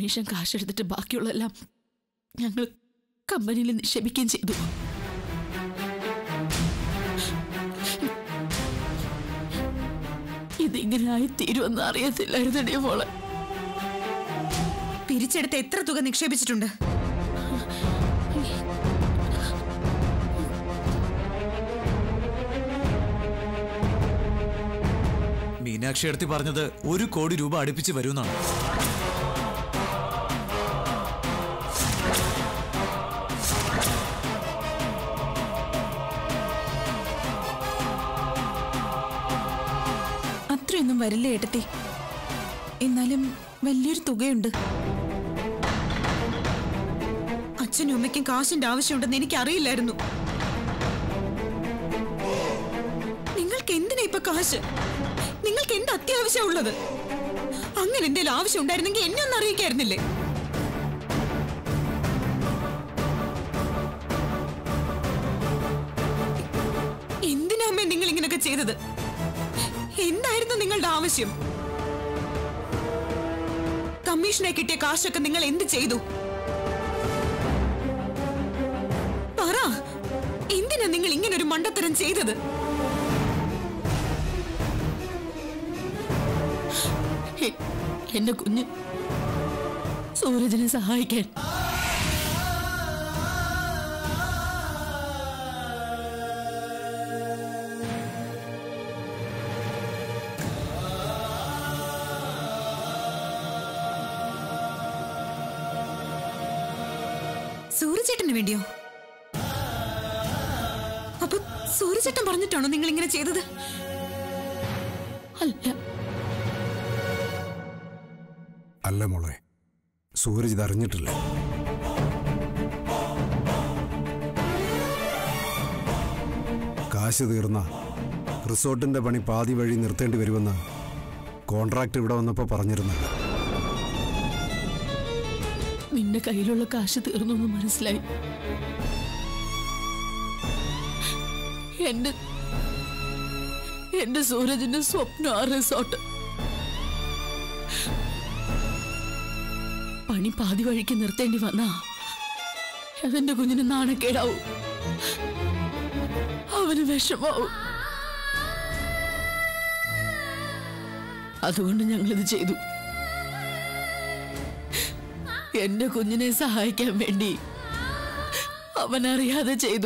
Commission കാശെടുത്തിട്ട് ബാക്കിയുള്ളതെല്ലാം ഞങ്ങൾ കമ്പനിയിൽ നിക്ഷേപിക്കുകയും ചെയ്തു ഇതിങ്ങനെ ആയി തീരുമെന്ന് അറിയത്തില്ലായിരുന്നടിയ മോളെ പിരിച്ചെടുത്ത് എത്ര തുക നിക്ഷേപിച്ചിട്ടുണ്ട് മീനാക്ഷി അടുത്ത് പറഞ്ഞത് ഒരു കോടി രൂപ അടുപ്പിച്ച് വരുമെന്നാണ് അത്രയൊന്നും വരില്ല ഏട്ടത്തി എന്നാലും വലിയൊരു തുകയുണ്ട് അച്ഛനും അമ്മയ്ക്കും കാശിന്റെ ആവശ്യമുണ്ടെന്ന് എനിക്ക് അറിയില്ലായിരുന്നു നിങ്ങൾക്ക് എന്തിനാ ഇപ്പൊ കാശ് നിങ്ങൾക്ക് എന്ത് അത്യാവശ്യം ഉള്ളത് അങ്ങനെ എന്തെങ്കിലും ആവശ്യം ഉണ്ടായിരുന്നെങ്കിൽ എന്നെ ഒന്ന് അറിയിക്കായിരുന്നില്ലേ എന്തിനാ അമ്മേ നിങ്ങൾ ഇങ്ങനെയൊക്കെ ചെയ്തത് എന്തായിരുന്നു നിങ്ങളുടെ ആവശ്യം കമ്മീഷനെ കിട്ടിയ കാശൊക്കെ നിങ്ങൾ എന്ത് ചെയ്തു പറ എന്തിനാ നിങ്ങൾ ഇങ്ങനെ ഒരു മണ്ടത്തരം ചെയ്തത് ഹേ, എന്റെ കുഞ്ഞ് സൂരജിനെ സഹായിക്കാൻ സൂര്യചേട്ടന് വേണ്ടിയോ അപ്പൊ സൂര്യചേട്ടൻ പറഞ്ഞിട്ടാണോ നിങ്ങൾ ഇങ്ങനെ ചെയ്തത് അല്ല അല്ല മോളെ സൂരജ് ഇതറിഞ്ഞിട്ടില്ല കാശ് തീർന്ന റിസോർട്ടിന്റെ പണി പാതി വഴി നിർത്തേണ്ടി വരുമെന്ന് കോൺട്രാക്ട് ഇവിടെ വന്നപ്പോൾ പറഞ്ഞിരുന്നല്ലോ നിന്റെ കയ്യിലുള്ള കാശ് തീർന്നു എന്ന് മനസ്സിലായി എന്റെ എന്റെ സൂരജിന്റെ സ്വപ്നം ആ റിസോർട്ട് പണി പാതി വഴിക്ക് നിർത്തേണ്ടി വന്നാ അതെന്റെ കുഞ്ഞിന് നാണക്കേടാവും അവന് വിഷമാവും അതുകൊണ്ട് ഞങ്ങളിത് ചെയ്തു എന്റെ കുഞ്ഞിനെ സഹായിക്കാൻ വേണ്ടി അവനറിയാതെ ചെയ്തു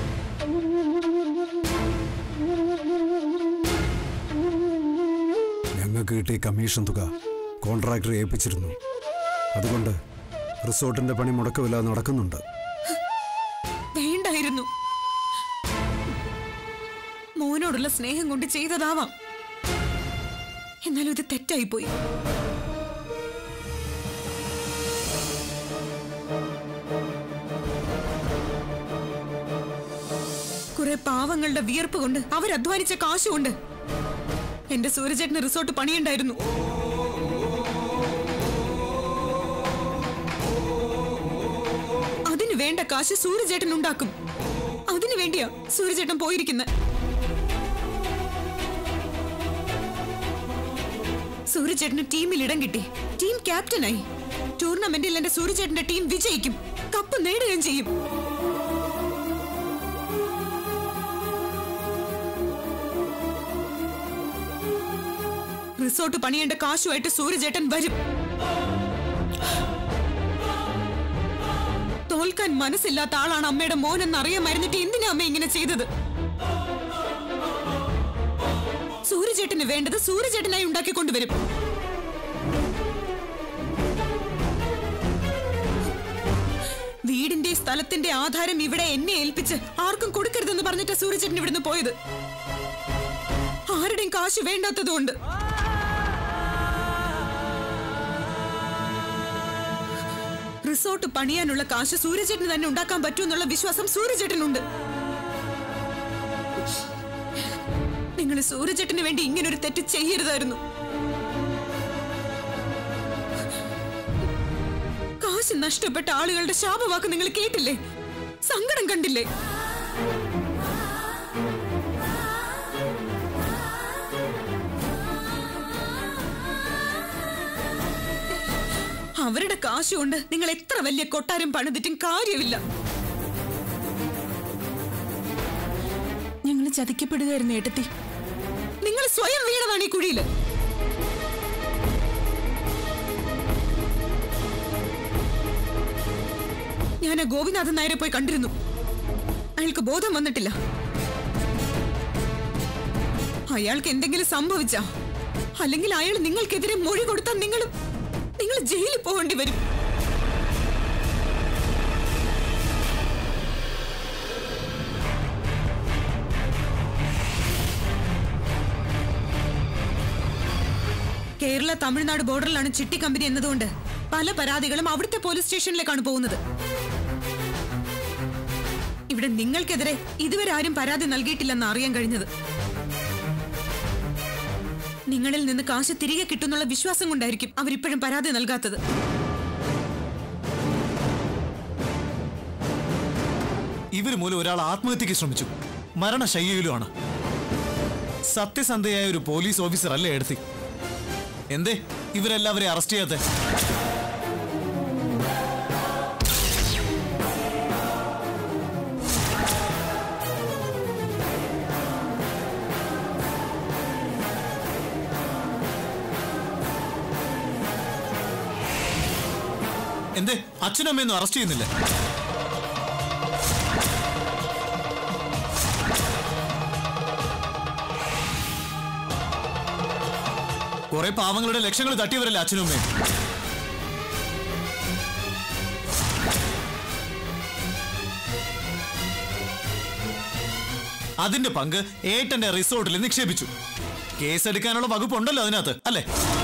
ഞങ്ങൾക്ക് കിട്ടിയ കമ്മീഷൻ തുക കോൺട്രാക്ടർ ഏൽപ്പിച്ചിരുന്നു അതുകൊണ്ട് റിസോർട്ടിന്റെ പണി മുടക്കമില്ലാതെ നടക്കുന്നുണ്ട് വേണ്ടായിരുന്നു മോനോടുള്ള സ്നേഹം കൊണ്ട് ചെയ്തതാവാം എന്നാലും ഇത് തെറ്റായിപ്പോയി കുറെ പാവങ്ങളുടെ വിയർപ്പ് കൊണ്ട് അവരധ്വാനിച്ച കാശുകൊണ്ട് എന്റെ സൂര്യചേട്ടന് റിസോർട്ട് പണിയുണ്ടായിരുന്നു അതിന് വേണ്ട കാശ് സൂര്യചേട്ടൻ ഉണ്ടാക്കും അതിനു വേണ്ടിയാ സൂര്യചേട്ടൻ പോയിരിക്കുന്നത് സൂര്യചേട്ടന് ടീമിൽ ഇടം കിട്ടി ടീം ക്യാപ്റ്റനായി ടൂർണമെന്റിൽ എന്റെ സൂര്യചേട്ടന്റെ ടീം വിജയിക്കും കപ്പ് നേടുകയും ചെയ്യും റിസോർട്ട് പണിയേണ്ട കാശുമായിട്ട് സൂര്യചേട്ടൻ വരും തോൽക്കാൻ മനസ്സില്ലാത്ത ആളാണ് അമ്മയുടെ മോനെന്ന് അറിയാമായിരുന്നിട്ട് എന്തിനാ അമ്മ ഇങ്ങനെ ചെയ്തത് സൂര്യചേട്ടന് വേണ്ടത് സൂര്യചേട്ടനായി ഉണ്ടാക്കി കൊണ്ടുവരും വീടിന്റെ സ്ഥലത്തിന്റെ ആധാരം ഇവിടെ എന്നെ ഏൽപ്പിച്ച് ആർക്കും കൊടുക്കരുതെന്ന് പറഞ്ഞിട്ട് സൂര്യചേട്ടൻ ഇവിടുന്ന് പോയത് ആരുടെയും കാശ് വേണ്ടാത്തതുകൊണ്ട് റിസോർട്ട് പണിയാനുള്ള കാശ് സൂര്യചേട്ടന് തന്നെ ഉണ്ടാക്കാൻ പറ്റുമെന്നുള്ള വിശ്വാസം സൂര്യചേട്ടനുണ്ട് നിങ്ങൾ സൂര്യചേട്ടന് വേണ്ടി ഇങ്ങനെ ഒരു തെറ്റ് ചെയ്യരുതായിരുന്നു കാശ് നഷ്ടപ്പെട്ട ആളുകളുടെ ശാപവാക്ക് നിങ്ങൾ കേട്ടില്ലേ സങ്കടം കണ്ടില്ലേ അവരുടെ കാശുകൊണ്ട് നിങ്ങൾ എത്ര വലിയ കൊട്ടാരം പണിതിട്ടും കാര്യമില്ല ഞങ്ങൾ ചതിക്കപ്പെടുകയായിരുന്നു ഏട്ടത്തി നിങ്ങൾ സ്വയം വീണതാണ് ഈ കുഴിയില് ഞാൻ ആ ഗോപിനാഥൻ നായരെ പോയി കണ്ടിരുന്നു അയാൾക്ക് ബോധം വന്നിട്ടില്ല അയാൾക്ക് എന്തെങ്കിലും സംഭവിച്ച അല്ലെങ്കിൽ അയാൾ നിങ്ങൾക്കെതിരെ മൊഴി കൊടുത്താൽ നിങ്ങൾ നിങ്ങൾ ജയിലിൽ പോകേണ്ടി വരും കേരള തമിഴ്നാട് ബോർഡറിലാണ് ചിട്ടി കമ്പനി എന്നതുകൊണ്ട് പല പരാതികളും അവിടുത്തെ പോലീസ് സ്റ്റേഷനിലേക്കാണ് പോകുന്നത് ഇവിടെ നിങ്ങൾക്കെതിരെ ഇതുവരെ ആരും പരാതി നൽകിയിട്ടില്ലെന്ന് അറിയാൻ കഴിഞ്ഞത് നിങ്ങളിൽ നിന്ന് കാശ് തിരികെ കിട്ടുന്നുള്ള വിശ്വാസം കൊണ്ടായിരിക്കും അവരിപ്പോഴും പരാതി നൽകാത്തത് ഇവർ മൂലം ഒരാൾ ആത്മഹത്യക്ക് ശ്രമിച്ചു മരണശയ്യയിലുമാണ് സത്യസന്ധയായ ഒരു പോലീസ് ഓഫീസർ അല്ലേ എടുത്തി എന്തേ ഇവരെല്ലാവരെയും അറസ്റ്റ് ചെയ്യാത്തെ എന്തേ അച്ഛനും അമ്മയൊന്നും അറസ്റ്റ് ചെയ്യുന്നില്ലേ കുറെ പാവങ്ങളുടെ ലക്ഷ്യങ്ങൾ തട്ടിയവരല്ലേ അച്ഛനും അമ്മയും അതിന്റെ പങ്ക് ഏട്ടന്റെ റിസോർട്ടിൽ നിക്ഷേപിച്ചു കേസെടുക്കാനുള്ള വകുപ്പുണ്ടല്ലോ അതിനകത്ത് അല്ലേ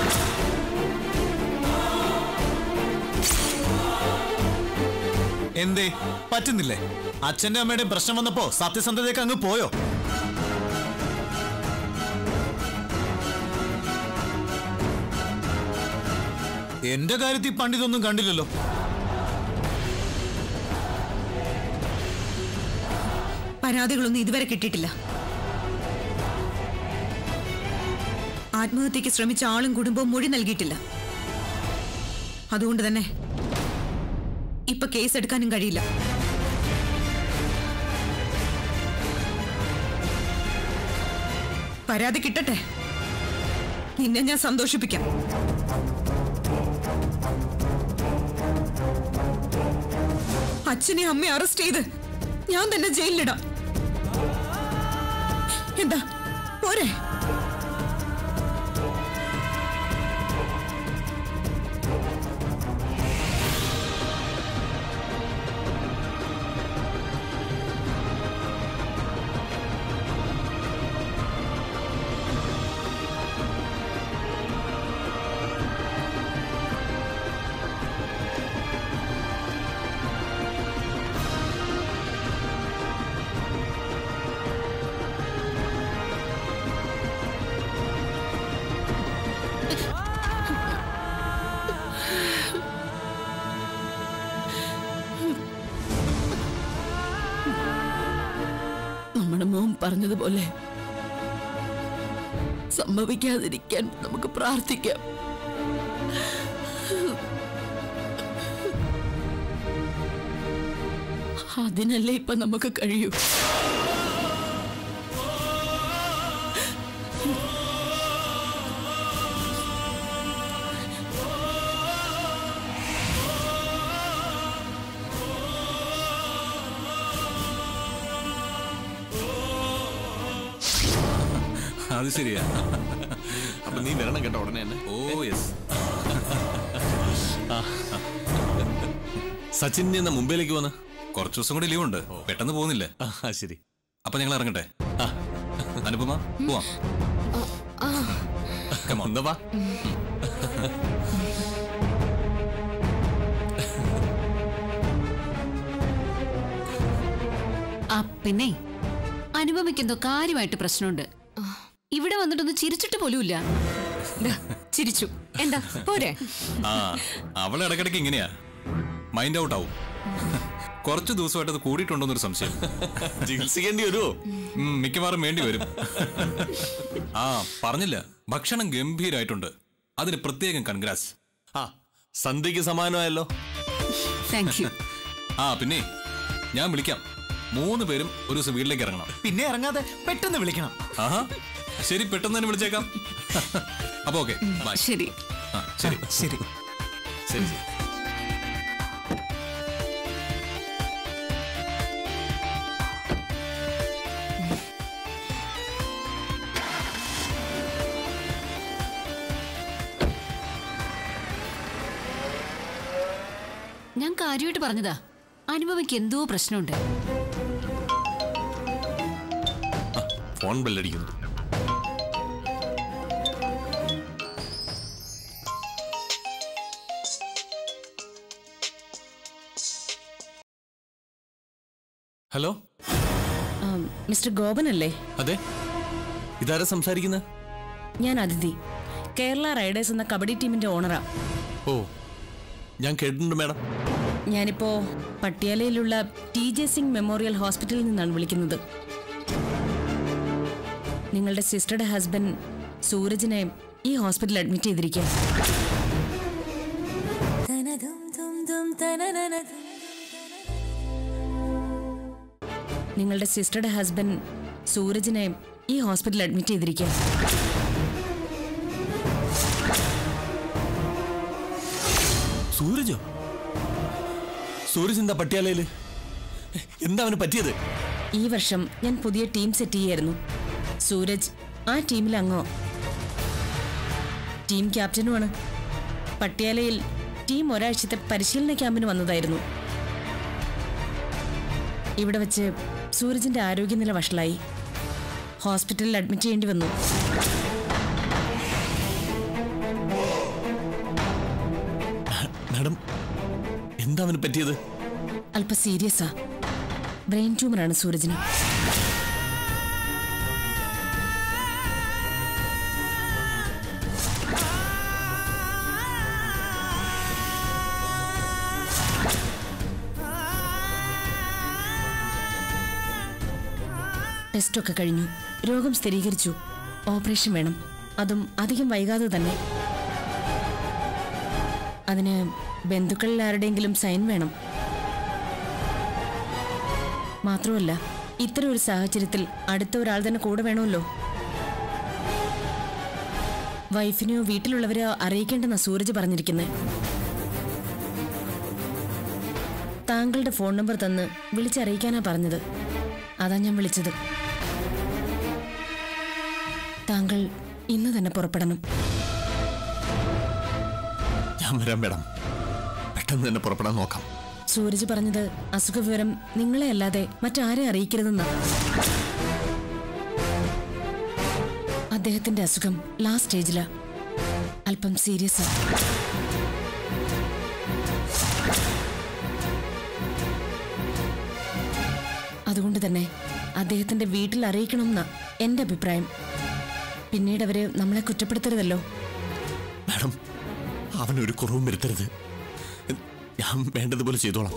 എന്തേ പറ്റുന്നില്ലേ അച്ഛന്റെ അമ്മയുടെ പ്രശ്നം വന്നപ്പോ സത്യസന്ധതയൊക്കെ അങ്ങ് പോയോ എന്റെ കാര്യത്തിൽ പണ്ടിതൊന്നും കണ്ടില്ലല്ലോ പരാതികളൊന്നും ഇതുവരെ കിട്ടിയിട്ടില്ല ആത്മഹത്യക്ക് ശ്രമിച്ച ആളും കുടുംബവും മൊഴി നൽകിയിട്ടില്ല അതുകൊണ്ട് തന്നെ ഇപ്പൊ കേസ് എടുക്കാനും കഴിയില്ല പരാതി കിട്ടട്ടെ നിന്നെ ഞാൻ സന്തോഷിപ്പിക്കാം അച്ഛനെ അമ്മയെ അറസ്റ്റ് ചെയ്ത് ഞാൻ തന്നെ ജയിലിലിടാം എന്താ പോരെ നമ്മുടെ മോൻ പറഞ്ഞതുപോലെ സംഭവിക്കാതിരിക്കാൻ നമുക്ക് പ്രാർത്ഥിക്കാം അതിനല്ലേ ഇപ്പൊ നമുക്ക് കഴിയൂ അത് ശരിയാ അപ്പൊ നീ വരണം കേട്ടോ ഉടനെ തന്നെ ഓ യെസ് സച്ചിൻ നീ എന്നാ മുംബൈയിലേക്ക് വന്ന് കുറച്ച് ദിവസം കൂടി ലീവ് ഉണ്ട് പെട്ടെന്ന് പോകുന്നില്ല ആ ശരി അപ്പൊ ഞങ്ങൾ ഇറങ്ങട്ടെ ആ അനുപമ പോവാം Come on. എന്നാ വാ ആ പിന്നെ അനുപമയ്ക്കെന്തോ കാര്യമായിട്ട് പ്രശ്നമുണ്ട് ഇവിടെ വന്നിട്ടൊന്ന് ചിരിച്ചിട്ട് പോലുമില്ല ദാ, ചിരിച്ചു എന്താ പോരെ ആ അവൾ ഇടയ്ക്കിടയ്ക്ക് ഇങ്ങനെയാ മൈൻഡ് ഔട്ട് ആവും കുറച്ച് ദിവസമായിട്ട് അത് കൂടിയിട്ടുണ്ടോന്നൊരു സംശയം ചികിത്സിക്കേണ്ടി വരുമോ മിക്കവാറും വേണ്ടി വരും ആ പറഞ്ഞില്ല ഭക്ഷണം ഗംഭീരായിട്ടുണ്ട് അതിന് പ്രത്യേകം കൺഗ്രാസ് ആ സന്ധ്യക്ക് സമാനമായല്ലോ താങ്ക് യു ആ പിന്നെ ഞാൻ വിളിക്കാം മൂന്ന് പേരും ഒരു ദിവസം വീട്ടിലേക്ക് ഇറങ്ങണം പിന്നെ ഇറങ്ങാതെ പെട്ടെന്ന് വിളിക്കണം ആഹാ ശരി പെട്ടെന്ന് തന്നെ വിളിച്ചേക്കാം അപ്പൊ ഓക്കെ ബൈ ശരി ആ ശരി ശരി ശരി ശരി ഞാൻ കാര്യമായിട്ട് പറഞ്ഞതാ അനുപമയ്ക്ക് എന്തോ പ്രശ്നമുണ്ട് ഫോൺ ബെല്ലടിക്കുന്നു ഹലോ മിസ്റ്റർ ഗോപൻ അല്ലേ അതെ ഇതാരാ സംസാരിക്കുന്നത് ഞാൻ അതിഥി കേരള റൈഡേഴ്സ് എന്ന കബഡി ടീമിന്റെ ഓണറാ ഓ ഞാൻ കേട്ടിട്ടുണ്ട് മാഡം ഞാനിപ്പോ പട്യാലയിലുള്ള ടി ജെ സിംഗ് മെമ്മോറിയൽ ഹോസ്പിറ്റലിൽ നിന്നാണ് വിളിക്കുന്നത് നിങ്ങളുടെ സിസ്റ്ററുടെ ഹസ്ബൻഡ് സൂരജിനെ ഈ ഹോസ്പിറ്റലിൽ അഡ്മിറ്റ് ചെയ്തിരിക്കുക നിങ്ങളുടെ സിസ്റ്ററുടെ ഹസ്ബൻഡ് സൂരജിനെ ഈ ഹോസ്പിറ്റലിൽ അഡ്മിറ്റ് ചെയ്തിരിക്കുക സൂരജോ സൂരജ് എന്താ പട്യാലയില് എന്താ അവന് പറ്റിയത് ഈ വർഷം ഞാൻ പുതിയ ടീം സെറ്റ് ചെയ്യായിരുന്നു സൂരജ് ആ ടീമിൽ അംഗോ ടീം ക്യാപ്റ്റനുമാണ് പട്യാലയിൽ ടീം ഒരാഴ്ചത്തെ പരിശീലന ക്യാമ്പിന് വന്നതായിരുന്നു ഇവിടെ വെച്ച് സൂരജിന്റെ ആരോഗ്യനില വഷളായി ഹോസ്പിറ്റലിൽ അഡ്മിറ്റ് ചെയ്യേണ്ടി വന്നു മാഡം എന്താ അവന് പറ്റിയത് അല്പ സീരിയസാ ബ്രെയിൻ ട്യൂമറാണ് സൂരജിന് ടെസ്റ്റൊക്കെ കഴിഞ്ഞു രോഗം സ്ഥിരീകരിച്ചു ഓപ്പറേഷൻ വേണം അതും അധികം വൈകാതെ തന്നെ അതിന് ബന്ധുക്കളിൽ ആരുടെയെങ്കിലും സൈൻ വേണം മാത്രമല്ല ഇത്തരം ഒരു സാഹചര്യത്തിൽ അടുത്ത ഒരാൾ തന്നെ കൂടെ വേണമല്ലോ വൈഫിനെയോ വീട്ടിലുള്ളവരെയോ അറിയിക്കേണ്ടെന്ന സൂരജ് പറഞ്ഞിരിക്കുന്നത് താങ്കളുടെ ഫോൺ നമ്പർ തന്ന് വിളിച്ചറിയിക്കാനാ പറഞ്ഞത് അതാ ഞാൻ വിളിച്ചത് താങ്കൾ ഇന്ന് തന്നെ പുറപ്പെടണം ഞാൻ വരാം മാഡം പെട്ടെന്ന് തന്നെ പുറപ്പെടാൻ നോക്കാം സൂരജ് പറഞ്ഞത് അസുഖവിവരം നിങ്ങളെ അല്ലാതെ മറ്റാരെ അറിയിക്കരുതെന്നാ അദ്ദേഹത്തിന്റെ അസുഖം ലാസ്റ്റ് സ്റ്റേജിലാ അല്പം സീരിയസ് അതുകൊണ്ട് തന്നെ അദ്ദേഹത്തിന്റെ വീട്ടിൽ അറിയിക്കണമെന്നാ എന്റെ അഭിപ്രായം പിന്നീട് അവര് നമ്മളെ കുറ്റപ്പെടുത്തരുതല്ലോ മാഡം അവനൊരു കുറവും വരുത്തരുത് ഞാൻ വേണ്ടതുപോലെ ചെയ്തോളാം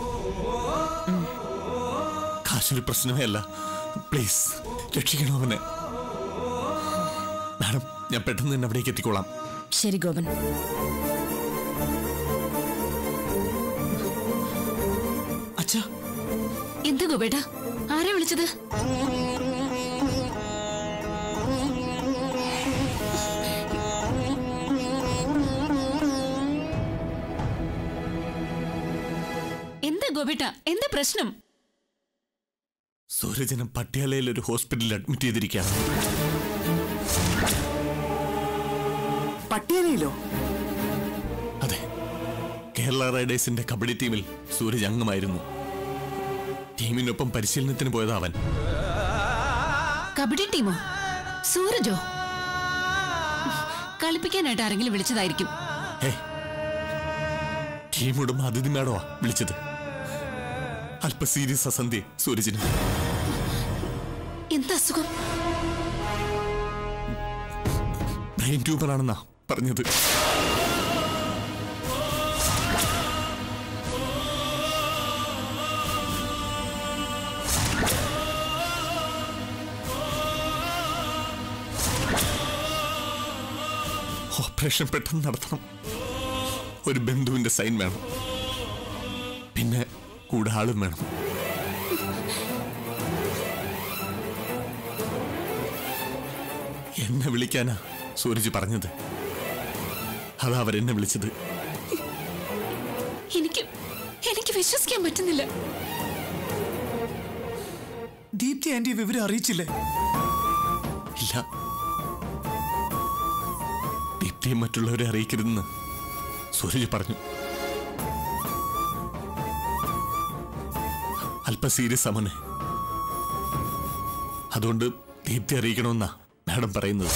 കാശൊരു പ്രശ്നമേ അല്ല പ്ലീസ് രക്ഷിക്കണം അവനെ മാഡം ഞാൻ പെട്ടെന്ന് തന്നെ അവിടേക്ക് എത്തിക്കോളാം ശരി ഗോപൻ അച്ഛാ എന്താ ഗോപേട്ടാ ആരാ വിളിച്ചത് എന്താ ഗോപേട്ട എന്താ പ്രശ്നം സൂരജനെ പട്യാലയിൽ ഒരു ഹോസ്പിറ്റലിൽ അഡ്മിറ്റ് ചെയ്തിരിക്കുകയാണ് പട്ടിയാലയിലോ അതെ കേരള റൈഡേഴ്സിന്റെ കബഡി ടീമിൽ സൂരജ് അംഗമായിരുന്നു ടീമിനൊപ്പം പരിശീലനത്തിന് പോയതാ അവൻ കബഡി ടീമോ സൂരജോ കളിപ്പിക്കാനായിട്ട് ആരെങ്കിലും വിളിച്ചതായിരിക്കും ഹേ ടീം ഉടമ അതിഥി മേടവാ വിളിച്ചത് അല്പ സീരിയസ് അസന്ധ്യ സൂരജിന് എന്താ അസുഖം ബ്രെയിൻ ട്യൂബറാണെന്നാ പറഞ്ഞത് ഓപ്പറേഷൻ പെട്ടെന്ന് നടത്തണം ഒരു ബന്ധുവിന്റെ സൈൻ വേണം പിന്നെ കൂടെ ആളും വേണം എന്നെ വിളിക്കാനാ സൂരജ് പറഞ്ഞത് അതാ അവരെന്നെ വിളിച്ചത് എനിക്ക് എനിക്ക് വിശ്വസിക്കാൻ പറ്റുന്നില്ല ദീപ്തി ആന്റി വിവരം അറിയിച്ചില്ലേ ഇല്ല ദീപ്തിയെ മറ്റുള്ളവരെ അറിയിക്കരുതെന്ന് സൂരജ് പറഞ്ഞു അല്പ സീരിയസ് ആമനെ അതുകൊണ്ട് ദീപ്തി അറിയിക്കണമെന്നാ മാഡം പറയുന്നത്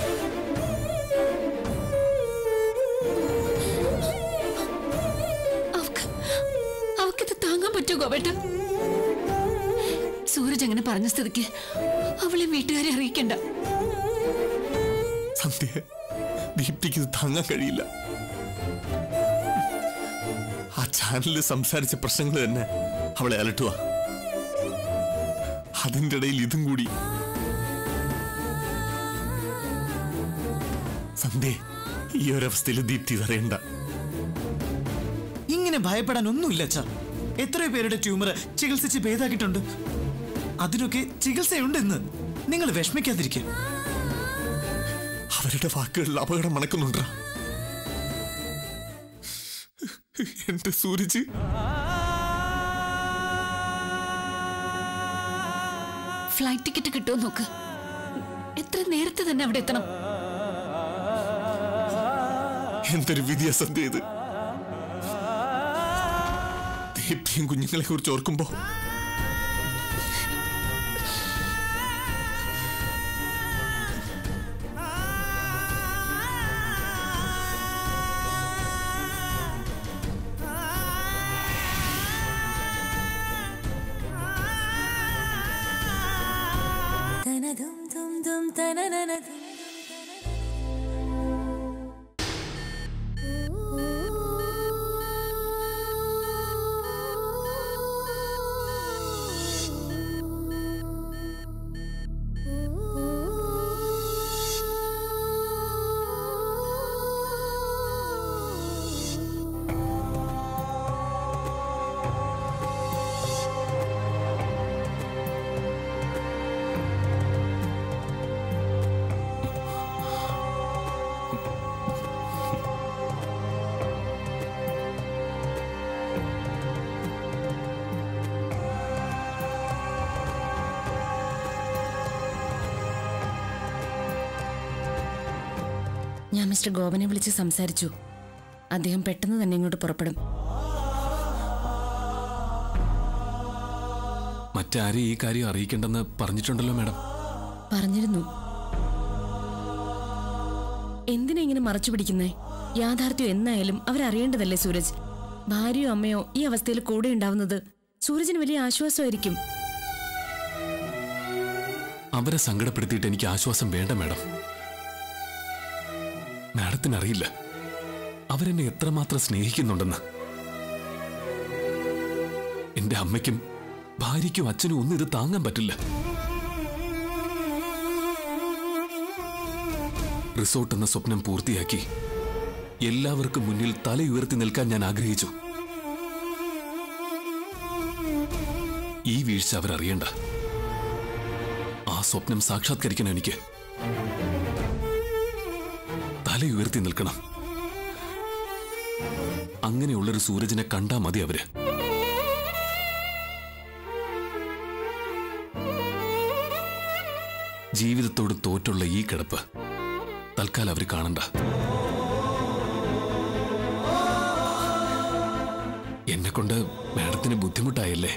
അവക്ക് അവക്കിത് താങ്ങാൻ പറ്റുമോ ഗോപേട്ട സൂരജ് അങ്ങനെ പറഞ്ഞ സ്ഥിതിക്ക് അവളെ വീട്ടുകാരെ അറിയിക്കണ്ട സന്ധ്യ ദീപ്തിക്ക് ഇത് താങ്ങാൻ കഴിയില്ല ആ ചാനലിൽ സംസാരിച്ച പ്രശ്നങ്ങൾ തന്നെ അവളെ അലട്ടുക അതിൻ്റെ ഇടയിൽ ഇതും കൂടി സന്ധ്യ ഈ ഒരവസ്ഥയിൽ ദീപ്തി ഇത് അറിയണ്ട ഇങ്ങനെ ഭയപ്പെടാൻ ഒന്നുമില്ല അച്ഛാ എത്രയോ പേരുടെ ട്യൂമർ ചികിത്സിച്ച് ഭേദാക്കിയിട്ടുണ്ട് അതിനൊക്കെ ചികിത്സയുണ്ടെന്ന് നിങ്ങൾ വിഷമിക്കാതിരിക്കുക അവരുടെ വാക്കുകളിൽ അപകടം മണക്കുന്നുണ്ടാ എന്റെ സൂരജ് ഫ്ലൈറ്റ് ടിക്കറ്റ് കിട്ടുമോ നോക്ക് എത്ര നേരത്തെ തന്നെ അവിടെ എത്തണം എന്തൊരു വിധിയ സന്ധ്യ ഇത് ദീപ്തിയും കുഞ്ഞുങ്ങളെ കുറിച്ച് ഓർക്കുമ്പോ ഞാൻ മിസ്റ്റർ ഗോപനെ വിളിച്ച് സംസാരിച്ചു അദ്ദേഹം പെട്ടെന്ന് തന്നെ ഇങ്ങോട്ട് പുറപ്പെടും മറ്റാരും ഈ കാര്യം അറിയിക്കേണ്ടെന്ന് പറഞ്ഞിട്ടുണ്ടല്ലോ മാഡം പറഞ്ഞിരുന്നു എന്തിനാ ഇങ്ങനെ മറച്ചു പിടിക്കുന്നേ യാഥാർത്ഥ്യം എന്നായാലും അവരറിയേണ്ടതല്ലേ സൂരജ് ഭാര്യയോ അമ്മയോ ഈ അവസ്ഥയിൽ കൂടെ ഉണ്ടാവുന്നത് സൂരജിന് വലിയ ആശ്വാസമായിരിക്കും അവരെ സങ്കടപ്പെടുത്തിയിട്ട് എനിക്ക് ആശ്വാസം വേണ്ട മാഡം മാഡത്തിന് അറിയില്ല അവരെന്നെ എത്രമാത്രം സ്നേഹിക്കുന്നുണ്ടെന്ന് എന്റെ അമ്മയ്ക്കും ഭാര്യയ്ക്കും അച്ഛനും ഒന്നും ഇത് താങ്ങാൻ പറ്റില്ല റിസോർട്ട് എന്ന സ്വപ്നം പൂർത്തിയാക്കി എല്ലാവർക്കും മുന്നിൽ തല ഉയർത്തി നിൽക്കാൻ ഞാൻ ആഗ്രഹിച്ചു ഈ വീഴ്ച അവരറിയണ്ട ആ സ്വപ്നം സാക്ഷാത്കരിക്കണം എനിക്ക് തല ഉയർത്തി നിൽക്കണം അങ്ങനെയുള്ളൊരു സൂരജിനെ കണ്ടാ മതി അവര് ജീവിതത്തോട് തോറ്റുള്ള ഈ കിടപ്പ് തൽക്കാലം അവര് കാണണ്ട എന്നെ കൊണ്ട് മാഡത്തിന് ബുദ്ധിമുട്ടായല്ലേ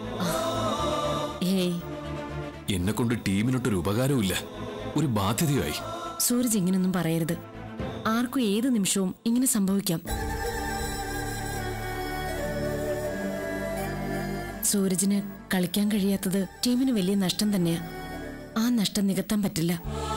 ഏയ് എന്നെ കൊണ്ട് ടീമിനൊട്ടൊരു ഉപകാരവുമില്ല ഒരു ബാധ്യതയായി സൂരജ് ഇങ്ങനൊന്നും പറയരുത് ആർക്കും ഏത് നിമിഷവും ഇങ്ങനെ സംഭവിക്കാം സൂരജിന് കളിക്കാൻ കഴിയാത്തത് ടീമിന് വലിയ നഷ്ടം തന്നെയാ ആ നഷ്ടം നികത്താൻ പറ്റില്ല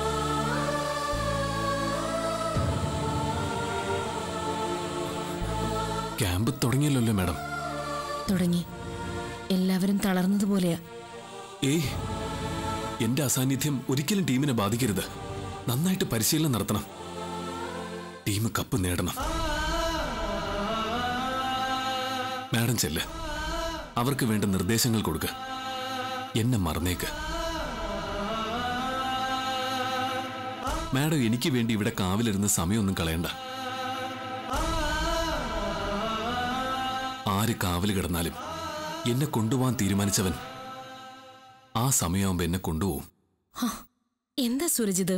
ക്യാമ്പ് തുടങ്ങിയല്ലോ മാഡം തുടങ്ങി എല്ലാവരും തളർന്നതുപോലെയാ ഏയ് എന്റെ അസാന്നിധ്യം ഒരിക്കലും ടീമിനെ ബാധിക്കരുത് നന്നായിട്ട് പരിശീലനം നടത്തണം ടീം കപ്പ് നേടണം മാഡം ചെല്ല് അവർക്ക് വേണ്ട നിർദ്ദേശങ്ങൾ കൊടുക്ക എന്നെ മറന്നേക്ക് മാഡം എനിക്ക് വേണ്ടി ഇവിടെ കാവിലിരുന്ന് സമയമൊന്നും കളയണ്ട ആര് കാവല് കിടന്നാലും എന്നെ കൊണ്ടുപോകാൻ തീരുമാനിച്ചവൻ ആ സമയമാകുമ്പോ എന്നെ കൊണ്ടുപോകും ഹ, എന്താ സൂരജ് ഇത്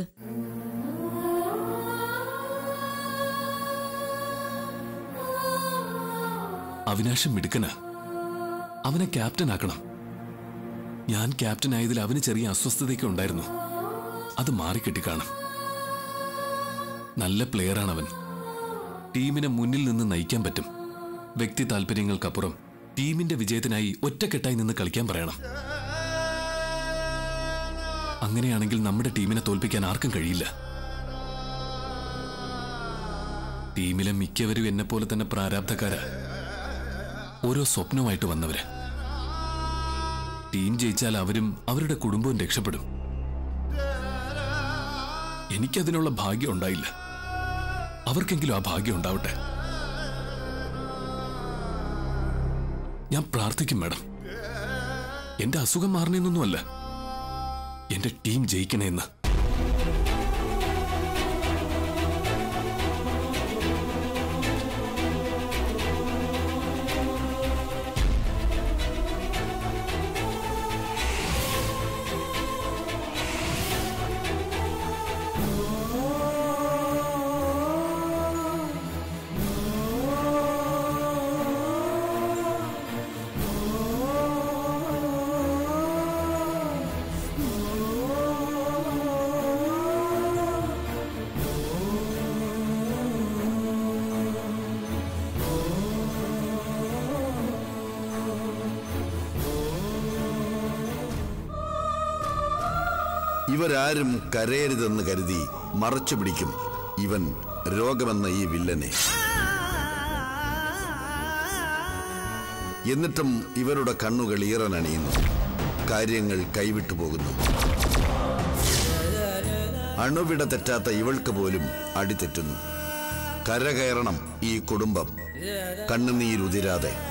അവിനാശം മിടുക്കനാ അവനെ ക്യാപ്റ്റൻ ആക്കണം ഞാൻ ക്യാപ്റ്റൻ ആയതിൽ അവന് ചെറിയ അസ്വസ്ഥതയൊക്കെ ഉണ്ടായിരുന്നു അത് മാറിക്കെട്ടി കാണും നല്ല പ്ലെയറാണ് അവൻ ടീമിനെ മുന്നിൽ നിന്ന് നയിക്കാൻ പറ്റും വ്യക്തി താല്പര്യങ്ങൾക്കപ്പുറം ടീമിന്റെ വിജയത്തിനായി ഒറ്റക്കെട്ടായി നിന്ന് കളിക്കാൻ പറയണം അങ്ങനെയാണെങ്കിൽ നമ്മുടെ ടീമിനെ തോൽപ്പിക്കാൻ ആർക്കും കഴിയില്ല ടീമിലെ മിക്കവരും എന്നെ പോലെ തന്നെ പ്രാരാബ്ധക്കാരാ ഓരോ സ്വപ്നവുമായിട്ട് വന്നവര് ടീം ജയിച്ചാൽ അവരും അവരുടെ കുടുംബവും രക്ഷപ്പെടും എനിക്കതിനുള്ള ഭാഗ്യം ഉണ്ടായില്ല അവർക്കെങ്കിലും ആ ഭാഗ്യം ഉണ്ടാവട്ടെ ഞാൻ പ്രാർത്ഥിക്കും മാഡം എന്റെ അസുഖം മാറണമെന്നൊന്നുമല്ല എന്റെ ടീം ജയിക്കണേന്ന് ഇവരാരും കരയരുതെന്ന് കരുതി മറച്ചു പിടിക്കും ഇവൻ രോഗമെന്ന ഈ വില്ലനെ എന്നിട്ടും ഇവരുടെ കണ്ണുകൾ ഈറനണിയുന്നു കാര്യങ്ങൾ കൈവിട്ടു പോകുന്നു അണുവിട തെറ്റാത്ത ഇവൾക്ക് പോലും അടിതെറ്റുന്നു കരകയറണം ഈ കുടുംബം കണ്ണുനീരുതിരാതെ